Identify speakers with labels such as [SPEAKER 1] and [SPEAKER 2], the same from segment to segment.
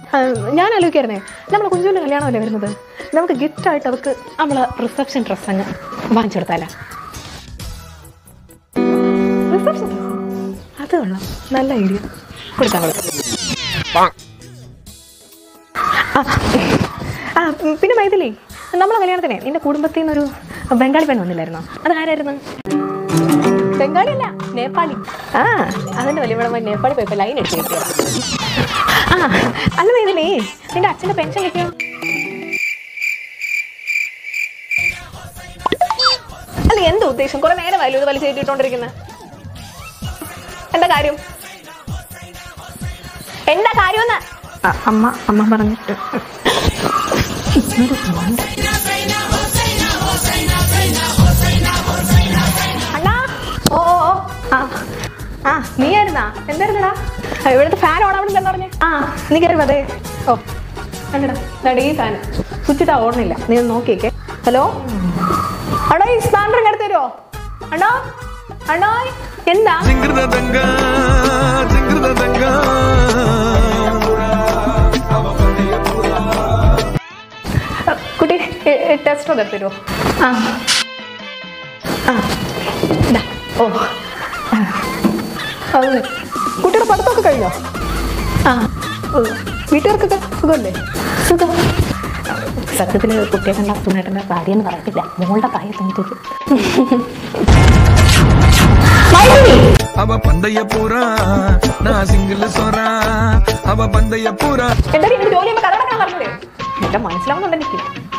[SPEAKER 1] ആ, ഞാൻ ആലോചിക്കായിരുന്നേ നമ്മളെ കുഞ്ചുവിൻ്റെ കല്യാണമല്ലേ വരുന്നത് നമുക്ക് ഗിഫ്റ്റായിട്ട് അവർക്ക് നമ്മളെ റിസപ്ഷൻ ഡ്രസ്സ് അങ്ങ് വാങ്ങിച്ചെടുത്താലോ റിസപ്ഷൻ ഡ്രസ്സ് അത് കൊള്ളാം നല്ല ഐഡിയ കൊടുക്കാം കൊടുക്കാം ആ, ആ പിന്നെ മൈഥിലി നമ്മളെ കല്യാണത്തിനെ നിന്റെ കുടുംബത്തിൽ നിന്നൊരു ബംഗാളി പെണ്ണ് വന്നില്ലായിരുന്നോ അത് ആരായിരുന്നു ബംഗാളി അല്ല നേപ്പാളി ആ അതിന്റെ വലിയ ഇവിടെ നേപ്പാളി പോയപ്പോ ലൈൻ അടിച്ച് കിട്ടിയതാ ആ അല്ല മൈഥിലി നിന്റെ അച്ഛന്റെ പെൻഷൻ കിട്ടിയോ അല്ല എന്താ ഉദ്ദേശം കുറെ നേരമായാലും ഇത് വലിച്ചു കയറ്റിട്ടോണ്ടിരിക്കുന്നത് എന്താ കാര്യം എന്താ കാര്യമെന്ന് ആ, അമ്മ അമ്മ പറഞ്ഞിട്ട് ഇതൊരു മോണ്ട. അണ്ണാ ഓ ഓ ഓ ആ ആ നീ ആയിരുന്നാ എന്തായിരുന്നടാ ആ, ഇവിടുത്തെ ഫാൻ ഓൺ അവിടെ എന്താ പറഞ്ഞേ ആ നീ കയറി അതെ ഓ കണ്ടടാ ഇതാണ്ട് ഈ ഫാൻ സ്വിച്ച് ഇട്ടാ ഓടണില്ല നീ ഒന്ന് നോക്കിയേക്കെ ഹലോ അടാ ഈ സ്പാൻഡർ എടുത്ത് തരുമോ അണ്ണാ അണ്ണാ എന്താ
[SPEAKER 2] ജിംഗൃതംഗ ജിംഗൃതംഗ
[SPEAKER 1] കുട്ടി ടെസ്റ്റ് ഒന്ന് എടുത്തരുമോ ആ ആ ഇതാ ഓ ആ. അത് കുട്ടിയുടെ പഠിത്തമൊക്കെ കഴിഞ്ഞോ ആ ഓ, വീട്ടുകാർക്കൊക്കെ സുഖമല്ലേ സുഖം സത്യത്തിൽ കുട്ടിയെ കണ്ട സുനേട്ടൻ്റെ കാര്യം എന്ന് പറയത്തില്ല മോളുടെ പ്രായം തോന്നിട്ടുള്ളൂ
[SPEAKER 2] அவ பந்தய பூரா நான் சிங்கிள் சொரா அவ பந்தய பூரா
[SPEAKER 1] എന്തായാലും എനിക്ക് ജോലി ചെയ്യുമ്പോൾ കഥ നടക്കാൻ പറഞ്ഞത് എല്ലാം മനസ്സിലാവുന്നുണ്ട് എനിക്ക്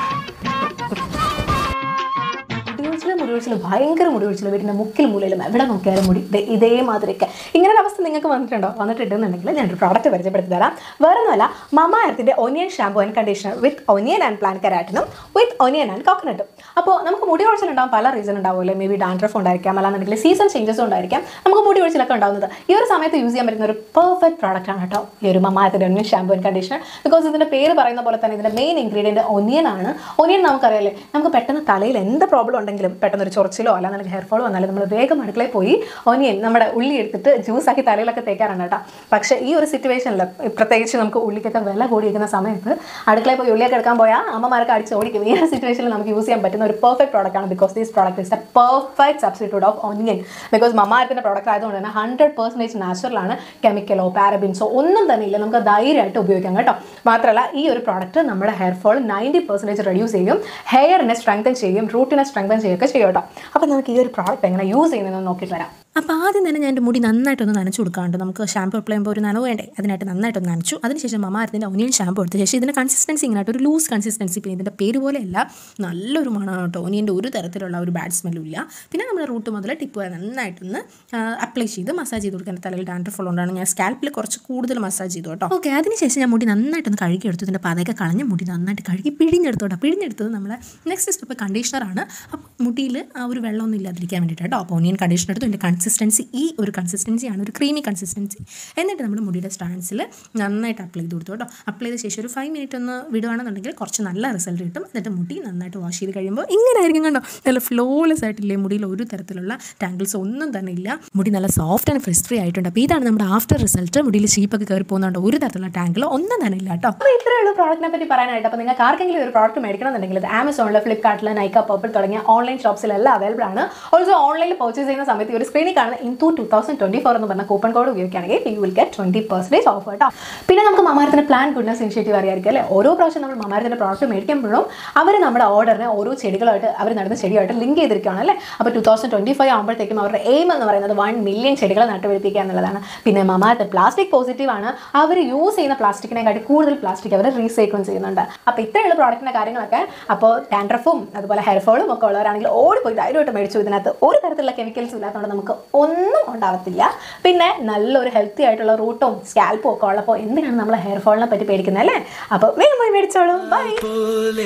[SPEAKER 1] മുടിയൊഴിച്ചിൽ മുടിയൊഴിച്ചിൽ ഭയങ്കര മുടിയൊഴിച്ചിൽ വീടിൻ്റെ മുക്കിൽ മൂലയിലും എവിടെ നോക്കിയാലും മുടി ദേ ഇതേമാതിരിയൊക്കെ ഇങ്ങനെ ഒരു അവസ്ഥ നിങ്ങൾക്ക് വന്നിട്ടുണ്ടോ വന്നിട്ടുണ്ടെന്നുണ്ടെങ്കിൽ ഞാനൊരു പ്രോഡക്റ്റ് പരിചയപ്പെടുത്തി തരാം വേറെ ഒന്നുമല്ല മമ എർത്തിൻ്റെ onion shampoo and conditioner with onion and plant കരാറ്റിനും വിത്ത് ഒനിയൻ ആൻഡ് കോക്കനട്ടും അപ്പോൾ നമുക്ക് മുടി ഒഴിച്ചിലുണ്ടാവും പല റീസൺ ഉണ്ടാവുമല്ലോ മേ ബി ഡാൻഡ്രഫ് ഉണ്ടായിരിക്കാം അല്ലാന്നുണ്ടെങ്കിൽ സീസൺ ചേഞ്ചസ് ഉണ്ടായിരിക്കാം നമുക്ക് മുടി ഒഴിച്ചിലൊക്കെ ഉണ്ടാവുന്നത് ഈ ഒരു സമയത്ത് യൂസ് ചെയ്യാൻ പറ്റുന്ന ഒരു പെർഫെക്റ്റ് പ്രോഡക്റ്റ് ആണ് കേട്ടോ ഈ ഒരു മമായത്തിൻ്റെ onion shampoo and conditioner because ഇതിൻ്റെ പേര് പറയുന്ന പോലെ തന്നെ ഇതിൻ്റെ മെയിൻ ഇൻഗ്രീഡിയൻറ്റ് ഒനിയൻ ആണ് ഒനിയൻ നമുക്കറിയാലേ നമുക്ക് പെട്ടെന്ന് തലയിൽ എന്ത് പ്രോബ്ലം ഉണ്ടെങ്കിലും പെട്ടെന്ന് ഒരു ചൊറിച്ചിലോ അല്ലാന്നുണ്ടെങ്കിൽ ഹെയർ ഫോളോ വന്നാലും നമ്മൾ വേഗം അടുക്കളയിൽ പോയി ഒനിയൻ നമ്മുടെ ഉള്ളി എടുത്തിട്ട് ജ്യൂസാക്കി തലയിലൊക്കെ തേക്കാറുണ്ട് കേട്ടോ പക്ഷേ ഈ ഒരു സിറ്റുവേഷനിൽ പ്രത്യേകിച്ച് നമുക്ക് ഉള്ളിക്കൊക്കെ വില കൂടിയിരിക്കുന്ന സമയത്ത് അടുക്കളയിൽ പോയി ഉള്ളിയൊക്കെ എടുക്കാൻ പോയാൽ അമ്മമാരൊക്കെ അടിച്ച് ഓടിക്കും ഈ ഒരു സിറ്റുവേഷനിൽ നമുക്ക് യൂസ് ചെയ്യാൻ പറ്റുന്ന ഒരു പെർഫെക്റ്റ് പ്രോഡക്റ്റ് ആണ് because these product is a perfect substitute of onion because മമാരത്തിൻ്റെ പ്രോഡക്റ്റ് ആയതുകൊണ്ട് തന്നെ ഹൺഡ്രഡ് പെർസെൻറ്റേജ് നാച്ചുറലാണ് കെമിക്കലോ പാരബിൻസോ ഒന്നും തന്നെ ഇല്ല നമുക്ക് ധൈര്യമായിട്ട് ഉപയോഗിക്കാം കേട്ടോ മാത്രമല്ല ഈ ഒരു പ്രോഡക്റ്റ് നമ്മുടെ hair fall ninety percentage reduce ചെയ്യും ഹെയറിനെ സ്ട്രെങ്തൻ ചെയ്യും റൂട്ടിനെ സ്ട്രെങ്തൻ ചെയ്യുകയൊക്കെ ചെയ്യും കേട്ടോ അപ്പോൾ നമുക്ക് ഈ ഒരു പ്രോഡക്റ്റ് എങ്ങനെ യൂസ് ചെയ്യുന്നതെന്ന് നോക്കിയിട്ട് വരാം
[SPEAKER 3] അപ്പോൾ ആദ്യം തന്നെ ഞാൻ എൻ്റെ മുടി നന്നായിട്ടൊന്ന് നനച്ചു കൊടുക്കാണ്ട് നമുക്ക് ഷാമ്പു അപ്ലൈ ചെയ്യുമ്പോൾ ഒരു നനവ് വേണ്ടേ അതിനായിട്ട് നന്നായിട്ടൊന്ന് നനച്ചു അതിനുശേഷം മമ്മ അതിൻ്റെ ഒനിയൻ ഷാമ്പു എടുത്ത ശേഷം ഇതിൻ്റെ കൺസിസ്റ്റൻസി ഇങ്ങനെയായിട്ട് ഒരു ലൂസ് കൺസിസ്റ്റൻസി പിന്നെ ഇതിൻ്റെ പേര് പോലെയല്ല നല്ലൊരു മണമാണ് കേട്ടോ ഒനിയൻ്റെ ഒരു തരത്തിലുള്ള ഒരു ബാഡ് സ്മെല്ലും ഇല്ല പിന്നെ നമ്മുടെ റൂട്ട് മുതൽ ടിപ്പ് വരെ നന്നായിട്ടൊന്ന് അപ്ലൈ ചെയ്ത് മസാജ് ചെയ്ത് കൊടുക്കാൻ തലയിൽ ഡാൻഡ്രഫ് ഉള്ളതുകൊണ്ടാണ് ഞാൻ സ്കാൽപ്പിൽ കുറച്ച് കൂടുതൽ മസാജ് ചെയ്തു കേട്ടോ ഓക്കെ അതിനുശേഷം ഞാൻ മുടി നന്നായിട്ടൊന്ന് കഴുകിയെടുത്തു ഇതിൻ്റെ പതയൊക്കെ കളഞ്ഞ് മുടി നന്നായിട്ട് കഴുകി പിഴിഞ്ഞെടുത്തു കേട്ടോ പിഴിഞ്ഞെടുത്തത് നമ്മളെ നെക്സ്റ്റ് സ്റ്റെപ്പ് കണ്ടീഷണറാണ് അപ്പോൾ മുടിയിൽ ആ ഒരു വെള്ളമൊന്നും ഇല്ലാതിരിക്കാൻ വേണ്ടിയിട്ട് കേട്ടോ അപ്പോൾ ഒനിയൻ കണ്ടീഷണർ എടുത്തു ഇതിൻ്റെ കൺസിസ്റ്റൻസി ഈ ഒരു കൺസിസ്റ്റൻസിയാണ് ഒരു ക്രീമി കൺസിസ്റ്റൻസി എന്നിട്ട് നമ്മുടെ മുടിയുടെ സ്റ്റാൻസിൽ നന്നായിട്ട് അപ്ലൈ ചെയ്ത് കൊടുത്തു കേട്ടോ അപ്ലൈ ചെയ്ത ശേഷം ഒരു ഫൈവ് മിനിറ്റ് ഒന്ന് വിടുകയാണെന്നുണ്ടെങ്കിൽ കുറച്ച് നല്ല റിസൾട്ട് കിട്ടും എന്നിട്ട് മുടി നന്നായിട്ട് വാഷ് ചെയ്ത് കഴിയുമ്പോൾ ഇങ്ങനെ ആയിരിക്കും കണ്ടോ നല്ല ഫ്ലോലെസ് ആയിട്ടില്ലേ മുടിയിൽ ഒരു തരത്തിലുള്ള ടാങ്കിൾസ് ഒന്നും തന്നെ ഇല്ല മുടി നല്ല സോഫ്റ്റ് ആൻഡ് ഫ്രഷ് ഫ്രീ ആയിട്ടുണ്ട് അപ്പോൾ ഇതാണ് നമ്മുടെ ആഫ്റ്റർ റിസൾട്ട് മുടിയിൽ ഷീപ്പൊക്കെ കയറി പോകുന്നുണ്ട് ഒരു തരത്തിലുള്ള ടാങ്കിളോ ഒന്നും തന്നെ ഇല്ല കേട്ടോ
[SPEAKER 1] അപ്പോൾ ഇത്രയേ ഉള്ളൂ പ്രോഡക്റ്റിനെ പറ്റി പറയാനായിട്ട് അപ്പോൾ നിങ്ങൾക്ക് ആർക്കെങ്കിലും ഒരു പ്രോഡക്റ്റ് മേടിക്കണമെന്നുണ്ടെങ്കിൽ ഇത് ആമസോണിൽ ഫ്ലിപ്കാർട്ടിൽ നൈക്ക പർപ്പിൾ തുടങ്ങിയ ഓൺലൈൻ ഷോപ്സിലെല്ലാം അവൈലബിൾ ആണ് ഓൾസോ ഓൺലൈനിൽ പർച്ചേസ് ചെയ്യുന്ന സമയത്ത് ഈ ഒരു സ്ക്രീനിൽ കാണുന്ന in two two thousand twenty four എന്ന് പറഞ്ഞ കൂപ്പൺ കോഡ് ഉപയോഗിക്കുകയാണെങ്കിൽ you will get twenty percentage off കേട്ടോ പിന്നെ നമുക്ക് മമാരത്തിൻ്റെ പ്ലാൻ ഗുഡ്നസ് ഇനിഷ്യേറ്റീവ് അറിയായിരിക്കും അല്ലേ ഓരോ പ്രാവശ്യം നമ്മൾ മമാരത്തിൻ്റെ പ്രോഡക്റ്റ് മേടിക്കുമ്പോഴും അവർ നമ്മുടെ ഓർഡറിനെ ഓരോ ചെടികളായിട്ട് അവർ നടുന്ന ചെടിയായിട്ട് ലിങ്ക് ചെയ്തിരിക്കുകയാണ് അല്ലേ അപ്പോൾ ടു തൗസൻഡ് ട്വൻറ്റി ഫൈവ് ആകുമ്പോഴത്തേക്കും അവരുടെ എയിം എന്ന് പറയുന്നത് വൺ മില്യൺ ചെടികൾ നട്ടുപിടിപ്പിക്കുക എന്നുള്ളതാണ് പിന്നെ മമാരത്ത് പ്ലാസ്റ്റിക് പോസിറ്റീവ് ആണ് അവർ യൂസ് ചെയ്യുന്ന പ്ലാസ്റ്റിക്കിനെക്കാട്ടി കൂടുതൽ പ്ലാസ്റ്റിക് അവർ റീസൈക്കിൾ ചെയ്യുന്നുണ്ട് അപ്പോൾ ഇത്രയുള്ള പ്രോഡക്റ്റിൻ്റെ കാര്യങ്ങളൊക്കെ അപ്പോൾ ഡാൻഡ്രഫും അതുപോലെ ഹെയർ ഫോളും ഒക്കെ ഉള്ളവരാണെങ്കിൽ ഓടിപ്പോയി ധൈര്യമായിട്ട് മേടിച്ചു ഇതിനകത്ത് ഒരു തരത്തിലുള്ള കെമിക്കൽസ് ഇല്ലാത്തതുകൊണ്ട് നമുക്ക് ഒന്നും ഉണ്ടാവത്തില്ല പിന്നെ നല്ലൊരു ഹെൽത്തി ആയിട്ടുള്ള റൂട്ടും സ്കാൽപ്പും ഒക്കെ ഉള്ളപ്പോൾ എന്തിനാണ് നമ്മൾ ഹെയർ ഫോളിനെ പറ്റി പേടിക്കുന്നത് അല്ലേ അപ്പോൾ വേഗം പോയി മേടിച്ചോളൂ ബൈ
[SPEAKER 2] போலே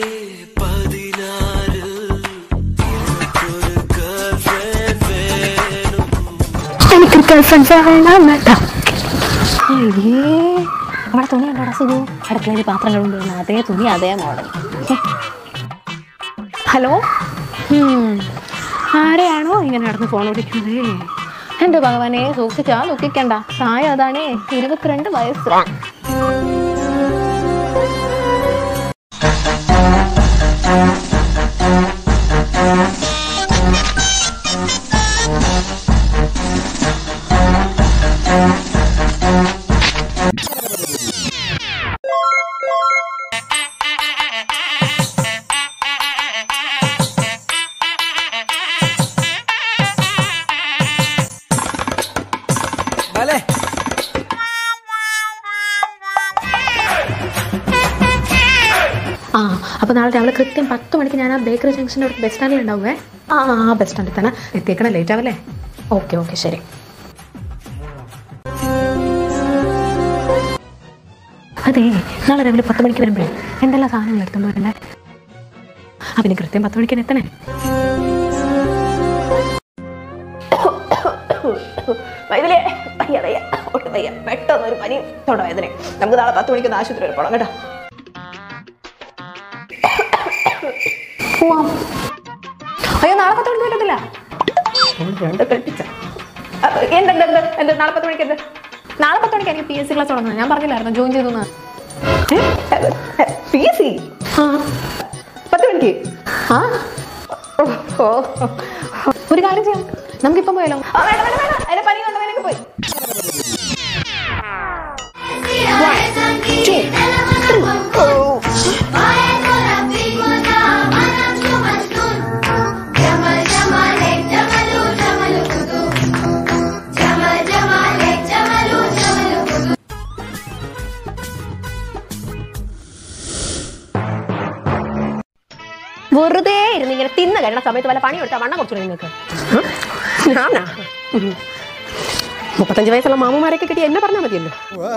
[SPEAKER 2] பதினாறு ஒரு girlfriend வேணும்
[SPEAKER 1] എനിക്ക് ഗേൾഫ്രണ്ട്സ് വേണം അയ്യേ നമ്മുടെ തുണി ഉണ്ടോ സുഖു അടുക്കളയിൽ പാത്രങ്ങൾ കൊണ്ടുവരുന്ന അതേ തുണി അതേ മോഡൽ ഹലോ ആരെയാണോ ഇങ്ങനെ നടന്ന് ഫോൺ വിളിക്കുന്നത് എൻ്റെ ഭഗവാനെ സൂക്ഷിച്ചാ ദുഃഖിക്കണ്ട പ്രായം അതാണേ ഇരുപത്തിരണ്ട് വയസ്സ്
[SPEAKER 2] Vale.
[SPEAKER 1] ആ അപ്പോൾ നാളെ രാവിലെ കൃത്യം പത്ത് മണിക്ക് ഞാൻ ആ ബേക്കറി ജംഗ്ഷൻ്റെ അടുത്ത് ബസ് സ്റ്റാൻഡിൽ ഉണ്ടാവുമേ ആ ആ ബസ് സ്റ്റാൻഡിൽ തന്നെ എത്തിയേക്കണം ലേറ്റ് ആവല്ലേ ഓക്കെ ഓക്കെ ശരി അതെ നാളെ രാവിലെ പത്ത് മണിക്ക് വരുമ്പോഴേ എന്തെല്ലാം സാധനങ്ങൾ എടുത്തുകൊണ്ട് വരണ്ടേ ആ പിന്നെ കൃത്യം പത്ത് മണിക്ക് തന്നെ എത്തണേ വൈദ്യലേ വയ്യ വയ്യ ഒട്ടും വയ്യ പെട്ടെന്ന് ഒരു പനി തൊടവേദന നമുക്ക് നാളെ പത്ത് മണിക്ക് ഒന്ന് ആശുപത്രിയിൽ പോകണം കേട്ടോ പോവാം അയ്യോ നാളെ പത്ത് മണിക്ക് പറ്റത്തില്ല രണ്ട് കൽപ്പിച്ച എന്ത് എന്ത് എന്ത് എന്ത് നാളെ പത്ത് മണിക്ക് എന്ത് നാളെ പത്ത് മണിക്ക് എനിക്ക് പി എസ് സി ക്ലാസ് തുടങ്ങുന്നത് ഞാൻ പറഞ്ഞില്ലായിരുന്നു ജോയിൻ ചെയ്തു പി എസ് സി ആ പത്ത് മണിക്ക് ആ ഓ, ഓ ഒരു കാര്യം ചെയ്യാം നമുക്കിപ്പം പോയാലോ ആ, വേണ്ട വേണ്ട വേണ്ട അതിന്റെ പനി കൊണ്ട് വേണമെങ്കിൽ പോയി വെറുതെ ഇരുന്ന് ഇങ്ങനെ തിന്ന കഴിയുന്ന സമയത്ത് വല്ല പണി കൊടുത്താൽ വണ്ണം കുറച്ചു നിങ്ങൾക്ക് ഞാനാ മുപ്പത്തഞ്ച് വയസ്സുള്ള മാമുമാരൊക്കെ കിട്ടി എന്നെ പറഞ്ഞാൽ മതിയല്ലോ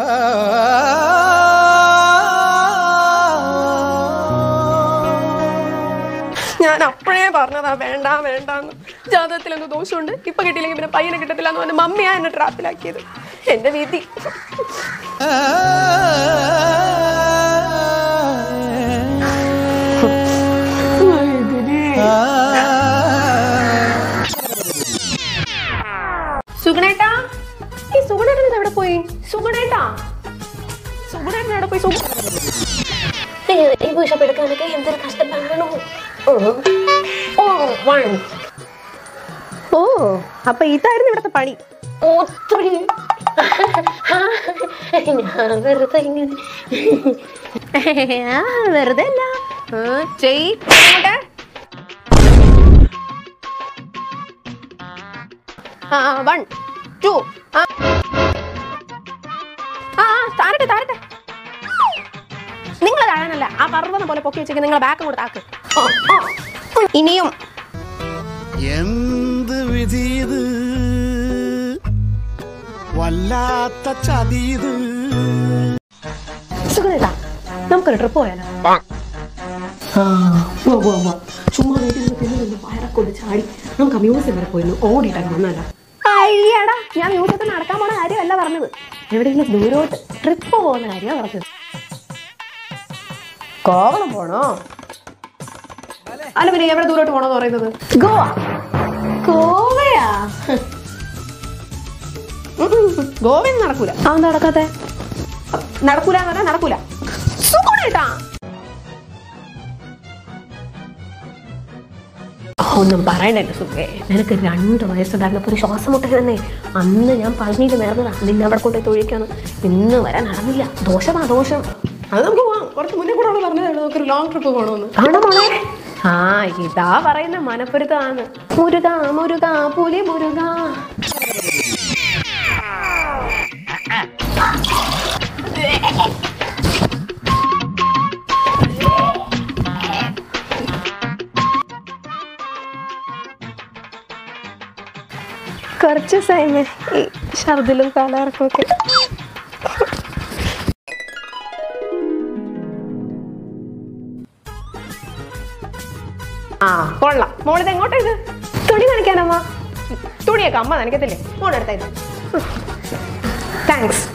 [SPEAKER 1] ഞാൻ അപ്പോഴേ പറഞ്ഞതാ വേണ്ട വേണ്ടാന്ന് ജാതകത്തിൽ എന്തോ ദോഷമുണ്ട് ഇപ്പൊ കിട്ടിയില്ലെങ്കിൽ പിന്നെ പയ്യനെ കിട്ടത്തില്ല എന്ന് പറഞ്ഞ മമ്മിയാ എന്നെ ട്രാപ്പിലാക്കിയത് എന്റെ വീതി സുഗണേട്ടാ ഈ സുഗണേട്ടൻ ഇത് എവിടെ പോയി സുഗണേട്ടാ സുഗണേട്ടൻ എവിടെ പോയി സുഗ ഈ പുഷപ്പ് എടുക്കാനൊക്കെ എന്തൊരു കഷ്ടപ്പെടണോ ഓ വൺ ഓ അപ്പൊ ഇതായിരുന്നു ഇവിടുത്തെ പണി ഒത്തിരി ഞാൻ വെറുതെ ഇങ്ങനെ ആ, വെറുതെ അല്ല ആ, ചെയ് അങ്ങോട്ട്. ആ വൺ ടു ആ ആ ആ, താരട്ടെ താരട്ടെ നിങ്ങൾ താഴാനല്ല ആ പർവ്വതം പോലെ പൊക്കി വെച്ചേക്ക് നിങ്ങളെ ബാക്ക് കൂടെ താക്ക് ആ, ആ. ഇനിയും
[SPEAKER 4] എന്ത് വിധിയത് വല്ലാത്ത ചതിയത്
[SPEAKER 1] സുഖമില്ല നമുക്കൊരു ട്രിപ്പ് പോയാലോ ആ, ഉവ്വ് ഉവ്വ് ഉവ്വ്. ചുമ്മാ വീട്ടിൽ നിന്ന് തിന്ന് നിന്ന് വയറൊക്കെ കൊണ്ട് ചാടി നമുക്ക് മ്യൂസിയം വരെ പോയിരുന്നു ഓടിയിട്ടൊക്കെ വന്നല്ല അയ്യടാ ഞാൻ മ്യൂസിയത്തിൽ നടക്കാൻ പോണ കാര്യമല്ല പറഞ്ഞത് എവിടെയെങ്കിലും ദൂരോട്ട് ട്രിപ്പ് പോകുന്ന കാര്യമാണ് പറഞ്ഞത് കോവളം പോണോ അല്ല പിന്നെ എവിടെ ദൂരോട്ട് പോണോന്ന് പറയുന്നത് ഗോവ ഗോവയാ ഉം ഉം ഉം. ഗോവയൊന്നും നടക്കൂല ആ എന്താ നടക്കാത്തെ നടക്കൂല എന്ന് പറഞ്ഞാൽ നടക്കൂല സുഖമായിട്ടാ ഒന്നും പറയണ്ടല്ലോ സുഖേ നിനക്ക് രണ്ട് വയസ്സുണ്ടായിരുന്നപ്പോൾ ഒരു ശ്വാസം മുട്ടരുന്നേ അന്ന് ഞാൻ പറഞ്ഞിട്ട് നേർന്നതാ നിന്നെ അവിടെ കൊണ്ടുപോയി തൊഴിക്കാന്ന് ഇന്ന് വരെ നടന്നില്ല ദോഷമാ ദോഷം അത് നമുക്ക് പോവാം കുറച്ച് മുന്നേ കൂടെ അവിടെ പറഞ്ഞതേ ഉള്ളൂ നമുക്കൊരു ലോങ് ട്രിപ്പ് പോകണമെന്ന് ആണോ മോളെ ആ ഇതാ പറയുന്ന മനപ്പൊരുത്തമാണ് മുരുക മുരുക പുലി മുരുക കുറച്ച് സൈമ ഈ ഛർദിലും കാലർക്കും ഒക്കെ ആ കൊള്ളാം മോളിത് എങ്ങോട്ടാ ഇത് തുണി നനയ്ക്കാനമ്മ തുണിയൊക്കെ അമ്മ നനയ്ക്കത്തില്ലേ മോളെടുത്താ ഇത് താങ്ക്സ്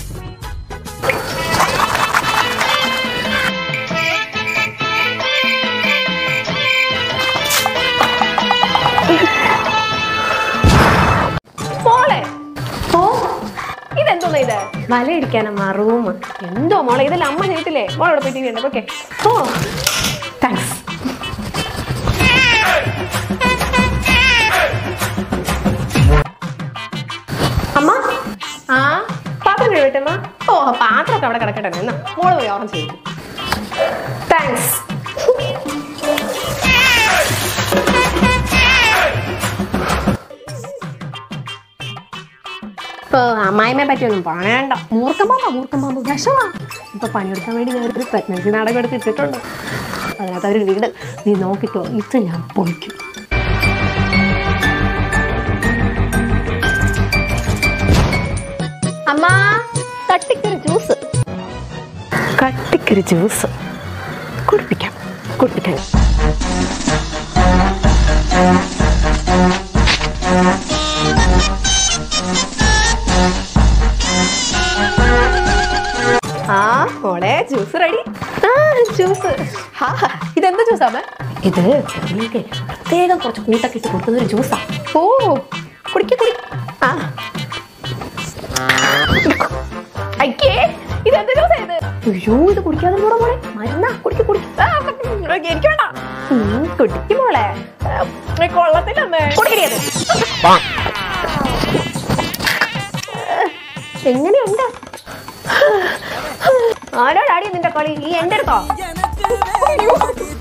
[SPEAKER 1] മോളെ ഓ ഇതെന്തോന്നാ ഇത് വല ഇടിക്കാനമ്മ റൂം എന്തോ മോളെ ഇതെല്ലാം അമ്മ ചെയ്തിട്ടില്ലേ മോളോട് പോയി ടി വി ഉണ്ട് ഓക്കെ ഓ താങ്ക്സ് അമ്മ ആ പാത്രം കഴുകട്ടെമ്മ ഓ പാത്രമൊക്കെ അവിടെ കിടക്കട്ടെ എന്നാ മോള് പോയി ഓറഞ്ച് കഴിക്കും താങ്ക്സ് ഇപ്പൊ അമ്മായിമ്മയെ പറ്റിയൊന്നും പറയണ്ട മൂർക്കം പാമ്പ മൂർക്കം പാമ്പ് വിഷമാ ഇപ്പൊ പണിയെടുക്കാൻ വേണ്ടി ഞാൻ ഒരു പ്രഗ്നൻസി നാടകം എടുത്ത് ഇട്ടിട്ടുണ്ട് അതിനകത്ത് ഒരു വീട് നീ നോക്കിക്കോ ഇത് ഞാൻ പൊളിക്കും അമ്മ തട്ടിക്കൊരു ജ്യൂസ് കട്ടിക്കൊരു ജ്യൂസ് കുടിപ്പിക്കാം കുടിപ്പിക്കാം ആ മോളെ ജ്യൂസ് റെഡി ആ ജ്യൂസ് ഹാ ഇതെന്ത് ജ്യൂസാ അമ്മ ഇത് കുട്ടികൾക്ക് പ്രത്യേകം കുറച്ച് കൂട്ടൊക്കെ ഇട്ട് കൊടുക്കുന്ന ഒരു ജ്യൂസാ ഓ കുടിക്ക കുടി ആ അയ്യേ ഇതെന്ത് ജ്യൂസാ ഇത് അയ്യോ ഇത് കുടിക്കാതെ കൂടെ മോളെ മരുന്നാ കുടിക്ക് കുടിക്ക് ആ, എനിക്ക് വേണ്ട ഉം, കുടിക്ക് മോളെ ആ, കൊള്ളത്തില്ലമ്മേ കുടിക്കരുത് എങ്ങനെയുണ്ട് ആരോടാടി നിന്റെ കളി ഈ എന്റെ അടുത്തോ